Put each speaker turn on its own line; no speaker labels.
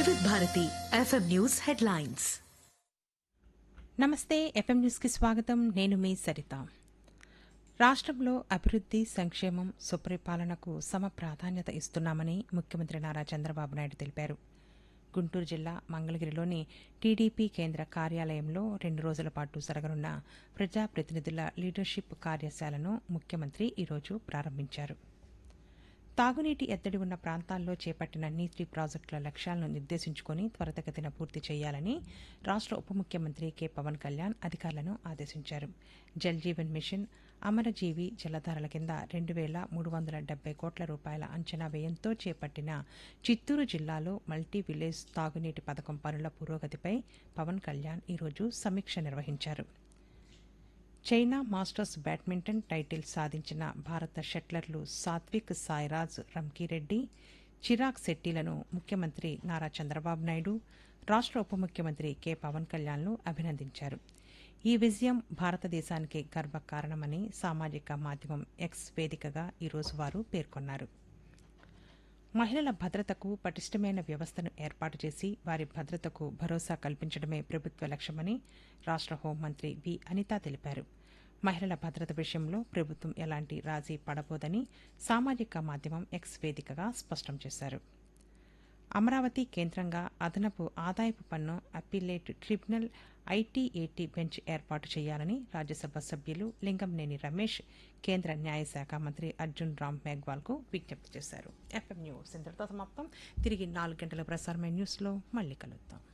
వివిధ Bharati FM news headlines
నమస్తే FM న్యూస్కి స్వాగతం నేను మీ సరిత రాష్ట్రంలో అభివృద్ధి సంక్షేమం సుపరిపాలనకు సమ ప్రాధాన్యత ఇస్తున్నామని ముఖ్యమంత్రి నారా చంద్రబాబు నాయుడు తెలిపారు గుంటూరు జిల్లా మంగళగిరిలోని టీడీపీ కేంద్ర కార్యాలయంలో రెండు రోజుల పాటు జరగనున్న ప్రజాప్రతినిధుల లీడర్షిప్ కార్యశాలను ముఖ్యమంత్రి ఈరోజు ప్రారంభించారు తాగునీటి ఎద్దడి ఉన్న ప్రాంతాల్లో చేపట్టిన నీటి ప్రాజెక్టుల లక్ష్యాలను నిర్దేశించుకుని త్వరితగతిన పూర్తి చేయాలని రాష్ట్ర ఉప ముఖ్యమంత్రి కె పవన్ కళ్యాణ్ అధికారులను ఆదేశించారు జల్ జీవన్ మిషన్ అమరజీవి జలధారల కింద రెండు వేల మూడు వందల డెబ్బై కోట్ల రూపాయల అంచనా వ్యయంతో చేపట్టిన చిత్తూరు జిల్లాలో మల్టీ విలేజ్ తాగునీటి పథకం పనుల పురోగతిపై పవన్ కళ్యాణ్ ఈరోజు సమీక్ష నిర్వహించారు చైనా మాస్టర్స్ బ్యాడ్మింటన్ టైటిల్ సాధించిన భారత షట్లర్లు సాత్విక్ సాయిరాజ్ రంకీరెడ్డి చిరాగ్ శెట్టిలను ముఖ్యమంత్రి నారా చంద్రబాబు నాయుడు రాష్ట్ర ఉప ముఖ్యమంత్రి కె పవన్ కళ్యాణ్లు అభినందించారు ఈ విజయం భారతదేశానికి గర్వకారణమని సామాజిక మాధ్యమం ఎక్స్ వేదికగా ఈరోజు వారు పేర్కొన్నారు మహిళల భద్రతకు పటిష్టమైన వ్యవస్థను ఏర్పాటు చేసి వారి భద్రతకు భరోసా కల్పించడమే ప్రభుత్వ లక్ష్యమని రాష్ట్ర హోంమంత్రి వి అనిత తెలిపారు మహిళల భద్రత విషయంలో ప్రభుత్వం ఎలాంటి రాజీ పడబోదని సామాజిక మాధ్యమం ఎక్స్ వేదికగా స్పష్టం చేశారు అమరావతి కేంద్రంగా అదనపు ఆదాయపు పన్ను అప్పీలేట్ ట్రిబ్యునల్ ఐటీఏటీ బెంచ్ ఏర్పాటు చేయాలని రాజ్యసభ సభ్యులు లింగంనేని రమేష్ కేంద్ర న్యాయశాఖ మంత్రి అర్జున్ రామ్ మేఘ్వాల్కు విజ్ఞప్తి చేశారు ఎఫ్ఎం న్యూస్ ఇంతటితో సమాప్తం తిరిగి నాలుగు గంటల ప్రసారమైన న్యూస్లో మళ్ళీ కలుద్దాం